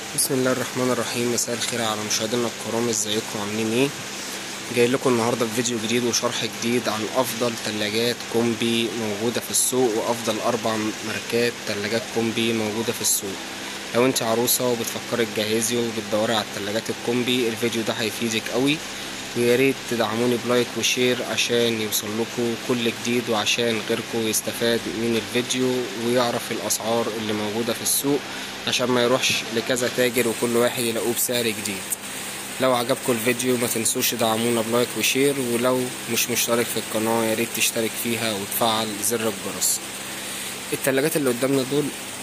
بسم الله الرحمن الرحيم مساء الخير على مشاهدينا الكرام ازيكم عاملين ايه جاي لكم النهارده بفيديو جديد وشرح جديد عن افضل ثلاجات كومبي موجوده في السوق وافضل اربع ماركات ثلاجات كومبي موجوده في السوق لو انت عروسه وبتفكري تجهزي وبتدوري على الثلاجات الكومبي الفيديو ده هيفيدك قوي ويا ريت تدعموني بلايك وشير عشان يوصل لكم كل جديد وعشان غيركم يستفاد من الفيديو ويعرف الاسعار اللي موجوده في السوق عشان ما يروحش لكذا تاجر وكل واحد يلاقوه بسعر جديد لو عجبكم الفيديو ما تنسوش تدعمونا بلايك وشير ولو مش مشترك في القناه يا ريت تشترك فيها وتفعل زر الجرس التلاجات اللي قدامنا دول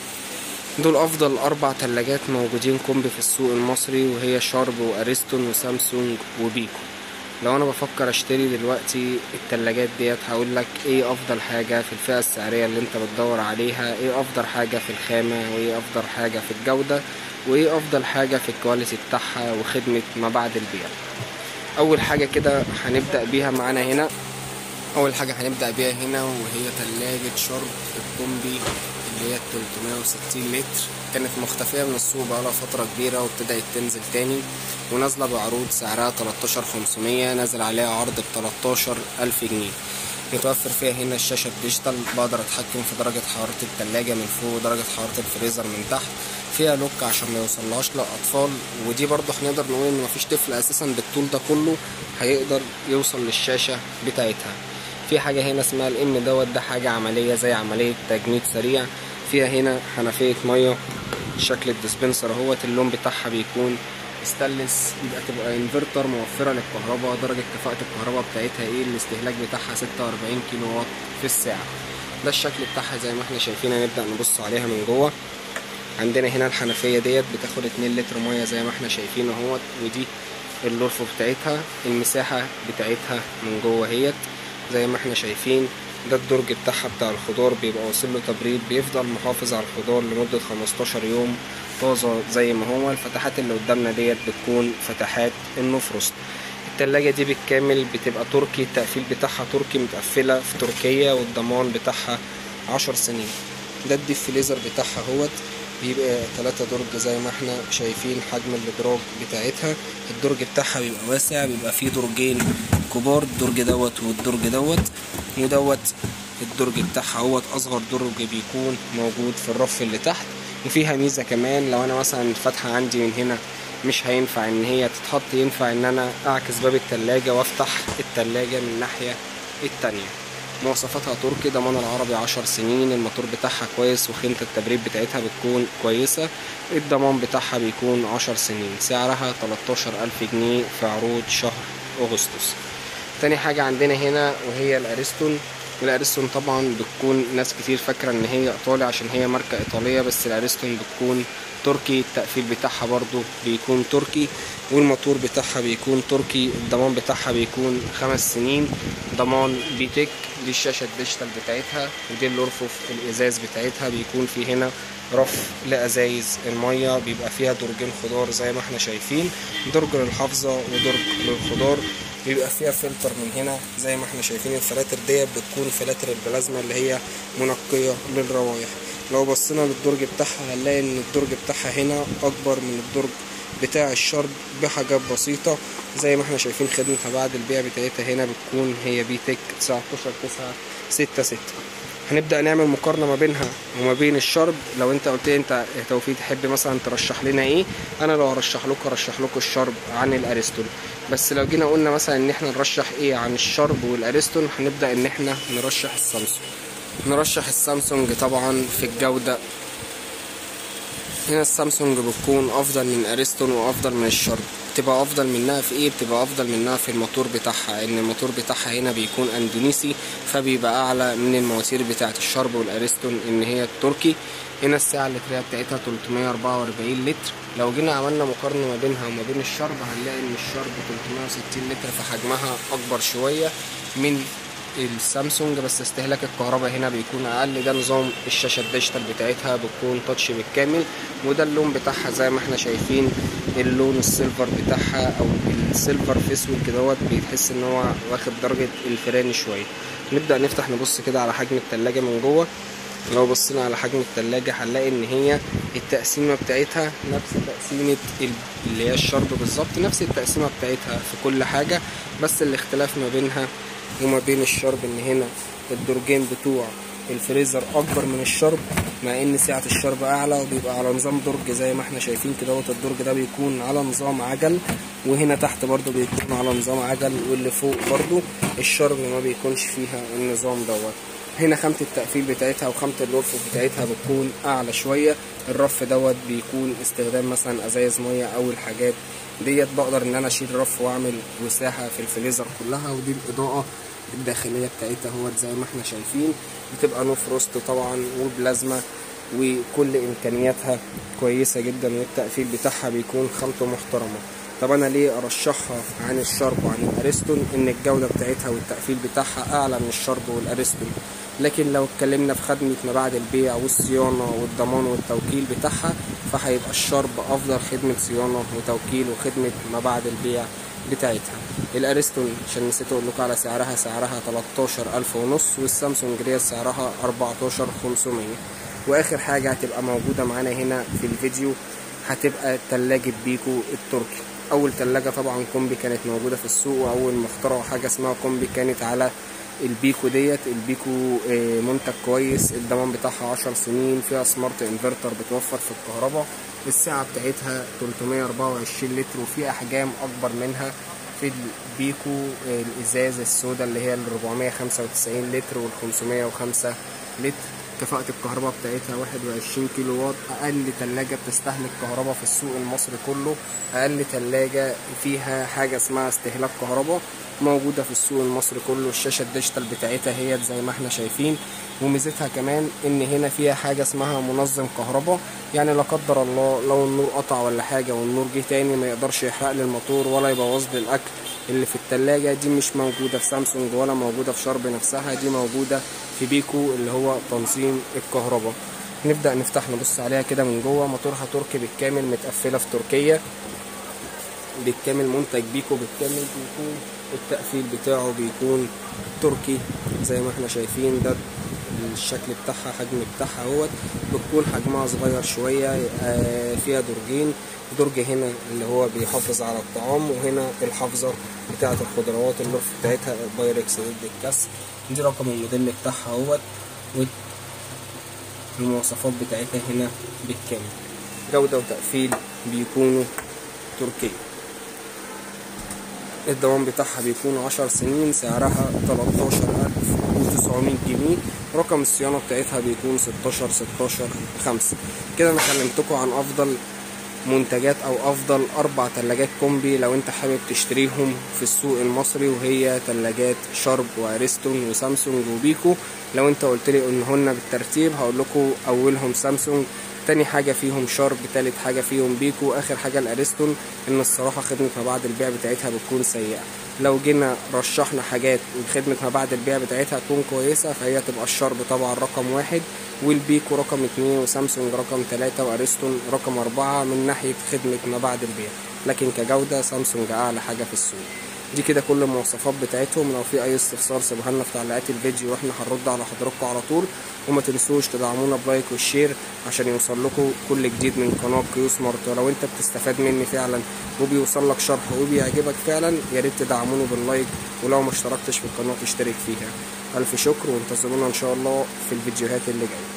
دول افضل اربع تلاجات موجودين كومبي في السوق المصري وهي شارب واريستون وسامسونج وبيكو لو انا بفكر اشتري دلوقتي التلاجات ديت هقول لك ايه افضل حاجة في الفئة السعرية اللي انت بتدور عليها ايه افضل حاجة في الخامة وايه افضل حاجة في الجودة وايه افضل حاجة في الكواليتي بتاعها وخدمة ما بعد البيع اول حاجة كده هنبدأ بيها معانا هنا اول حاجة هنبدأ بيها هنا وهي تلاجة شرب الكومبي اللي هي 360 لتر كانت مختفية من السوق بقالها فترة كبيرة وابتدأت تنزل تاني ونازلة بعروض سعرها 13500 نازل عليها عرض ب 13000 جنيه متوفر فيها هنا الشاشة الديجيتال بقدر اتحكم في درجة حرارة التلاجة من فوق ودرجة حرارة الفريزر من تحت فيها لوك عشان ما يوصلهاش لأطفال ودي برضه هنقدر نقول ان مفيش طفل اساسا بالطول ده كله هيقدر يوصل للشاشة بتاعتها في حاجة هنا اسمها الام دوت ده حاجة عملية زي عملية تجميد سريع فيها هنا حنفية مية شكل الديسبنسر اهوت اللون بتاعها بيكون ستانلس يبقى تبقى انفرتر موفرة للكهرباء درجة كفاءة الكهرباء بتاعتها ايه الاستهلاك بتاعها 46 كيلو واط في الساعة ده الشكل بتاعها زي ما احنا شايفين هنبدأ نبص عليها من جوه عندنا هنا الحنفية ديت بتاخد 2 لتر مية زي ما احنا شايفين اهوت ودي الرف بتاعتها المساحة بتاعتها من جوه اهيت زي ما احنا شايفين ده الدرج بتاعها بتاع الخضار بيبقى واصل له تبريد بيفضل محافظ على الخضار لمدة 15 يوم طازة زي ما هو الفتحات اللي قدامنا ديت بتكون فتحات النفرست التلاجة دي بالكامل بتبقى تركي التقفيل بتاعها تركي متقفلة في تركيا والضمان بتاعها 10 سنين ده الديب فريزر بتاعها هوت بيبقى تلاتة درج زي ما احنا شايفين حجم الادراج بتاعتها الدرج بتاعها بيبقى واسع بيبقى فيه درجين كبار الدرج دوت والدرج دوت ودوت الدرج بتاعها هوت اصغر درج بيكون موجود في الرف اللي تحت وفيها ميزة كمان لو انا مثلا الفتحة عندي من هنا مش هينفع ان هي تتحط ينفع ان انا اعكس باب التلاجة وافتح التلاجة من الناحية التانية مواصفاتها تركي ضمان العربي عشر سنين الموتور بتاعها كويس وخيمة التبريد بتاعتها بتكون كويسة الضمان بتاعها بيكون عشر سنين سعرها 13000 جنيه في عروض شهر أغسطس تاني حاجة عندنا هنا وهي الأريستون الأريستون طبعا بتكون ناس كتير فاكرة إن هي إيطالي عشان هي ماركة إيطالية بس الأريستون بتكون تركي التقفيل بتاعها برضو بيكون تركي والموتور بتاعها بيكون تركي الضمان بتاعها بيكون خمس سنين ضمان بيتك دي الشاشة الديجيتال بتاعتها ودي الأرفف الإزاز بتاعتها بيكون في هنا رف لأزايز المية بيبقى فيها درجين خضار زي ما احنا شايفين درج للحافظة ودرج للخضار بيبقى فيها فلتر من هنا زي ما احنا شايفين الفلاتر ديت بتكون فلاتر البلازما اللي هي منقية للروايح لو بصينا للدرج بتاعها هنلاقي ان الدرج بتاعها هنا اكبر من الدرج بتاع الشرب بحاجات بسيطة زي ما احنا شايفين خدمتها بعد البيع بتاعتها هنا بتكون هي بيتك 19 9 6 6 هنبدأ نعمل مقارنة ما بينها وما بين الشرب لو انت قلت لي انت يا توفيق تحب مثلا ترشح لنا ايه انا لو هرشح لكم ارشح لكم الشرب عن الاريستون بس لو جينا قلنا مثلا ان احنا نرشح ايه عن الشرب والاريستون هنبدأ ان احنا نرشح السامسونج نرشح السامسونج طبعا في الجودة هنا السامسونج بتكون افضل من اريستون وافضل من الشرب بتبقى افضل منها في ايه بتبقى افضل منها في الموتور بتاعها ان الموتور بتاعها هنا بيكون اندونيسي فبيبقى اعلى من المواتير بتاعه الشرب والاريستون ان هي التركي هنا الساعة اللترية بتاعتها 344 لتر لو جينا عملنا مقارنة ما بينها وما بين الشرب هنلاقي ان الشرب 360 لتر فحجمها اكبر شوية من السامسونج بس استهلاك الكهرباء هنا بيكون اقل ده نظام الشاشه الديجيتال بتاعتها بتكون تاتش بالكامل وده اللون بتاعها زي ما احنا شايفين اللون السيلفر بتاعها او السيلفر في اسود كدهوت بيتحس ان هو واخد درجه الفران شويه نبدا نفتح نبص كده على حجم التلاجة من جوه لو بصينا على حجم التلاجة هنلاقي ان هي التقسيمة بتاعتها نفس تقسيمة ال- اللي هي الشرب بالظبط نفس التقسيمة بتاعتها في كل حاجة بس الاختلاف ما بينها وما بين الشرب ان هنا الدرجين بتوع الفريزر اكبر من الشرب مع ان سعة الشرب اعلى وبيبقى على نظام درج زي ما احنا شايفين كده دوت الدرج ده بيكون على نظام عجل وهنا تحت برضو بيكون على نظام عجل واللي فوق برضو الشرب ما بيكونش فيها النظام دوت هنا خامة التقفيل بتاعتها وخامة الرف بتاعتها بتكون أعلى شوية الرف دوت بيكون استخدام مثلا أزايز مية أو الحاجات ديت بقدر إن أنا أشيل رف وأعمل مساحة في الفريزر كلها ودي الإضاءة الداخلية بتاعتها هو زي ما احنا شايفين بتبقى نو فروست طبعا وبلازما وكل إمكانياتها كويسة جدا والتقفيل بتاعها بيكون خامته محترمة طب انا ليه ارشحها عن الشرب وعن الاريستون ان الجوده بتاعتها والتقفيل بتاعها اعلى من الشرب والاريستون لكن لو اتكلمنا في خدمه ما بعد البيع والصيانه والضمان والتوكيل بتاعها فهيبقى الشرب افضل خدمه صيانه وتوكيل وخدمه ما بعد البيع بتاعتها الاريستون عشان نسيت اقول لكم على سعرها سعرها 13000 ونص والسامسونج ريال سعرها 14500 واخر حاجه هتبقى موجوده معانا هنا في الفيديو هتبقى تلاجة بيكو التركي اول تلاجة طبعا كومبي كانت موجودة في السوق واول ما اخترعوا حاجة اسمها كومبي كانت على البيكو ديت البيكو آه، منتج كويس الضمان بتاعها 10 سنين فيها سمارت انفرتر بتوفر في الكهرباء السعة بتاعتها 324 لتر وفي احجام اكبر منها في البيكو آه، الازاز السوداء اللي هي ال 495 لتر وال 505 لتر كفاءة الكهرباء بتاعتها 21 كيلو واط أقل تلاجة بتستهلك كهرباء في السوق المصري كله أقل تلاجة فيها حاجة اسمها استهلاك كهرباء موجودة في السوق المصري كله الشاشة الديجيتال بتاعتها هي زي ما احنا شايفين وميزتها كمان ان هنا فيها حاجة اسمها منظم كهرباء يعني لا قدر الله لو النور قطع ولا حاجة والنور جه تاني ما يقدرش يحرق لي الموتور ولا يبوظ لي الاكل اللي في التلاجة دي مش موجودة في سامسونج ولا موجودة في شرب نفسها دي موجودة في بيكو اللي هو تنظيم الكهرباء نبدأ نفتح نبص عليها كده من جوه موتورها تركي بالكامل متقفلة في تركيا بالكامل منتج بيكو بالكامل بيكون التقفيل بتاعه بيكون تركي زي ما احنا شايفين ده الشكل بتاعها حجم بتاعها اهوت بتكون حجمها صغير شوية آه، فيها درجين درج هنا اللي هو بيحافظ على الطعام وهنا الحافظة بتاعة الخضروات اللف بتاعتها بايركس ضد الكسر دي رقم الموديل بتاعها اهوت والمواصفات بتاعتها هنا بالكامل جودة وتقفيل بيكونوا تركيا الضمان بتاعها بيكون عشر سنين سعرها 13900 جنيه رقم الصيانة بتاعتها بيكون 16 16 5 كده انا كلمتكم عن افضل منتجات او افضل اربع تلاجات كومبي لو انت حابب تشتريهم في السوق المصري وهي تلاجات شرب واريستون وسامسونج وبيكو لو انت قلت لي انهن بالترتيب هقول لكم اولهم سامسونج تاني حاجة فيهم شارب تالت حاجة فيهم بيكو آخر حاجة الأريستون إن الصراحة خدمة ما بعد البيع بتاعتها بتكون سيئة لو جينا رشحنا حاجات وخدمة ما بعد البيع بتاعتها تكون كويسة فهي تبقى الشارب طبعا رقم واحد والبيكو رقم اتنين وسامسونج رقم تلاتة وأريستون رقم أربعة من ناحية خدمة ما بعد البيع لكن كجودة سامسونج أعلى حاجة في السوق دي كده كل المواصفات بتاعتهم لو في اي استفسار سيبوها لنا في تعليقات الفيديو واحنا هنرد على حضراتكم على طول وما تنسوش تدعمونا بلايك والشير عشان يوصل لكم كل جديد من قناه كيو سمارت ولو انت بتستفاد مني فعلا وبيوصل لك شرح وبيعجبك فعلا يا ريت تدعموني باللايك ولو ما اشتركتش في القناه تشترك فيها الف شكر وانتظرونا ان شاء الله في الفيديوهات اللي جايه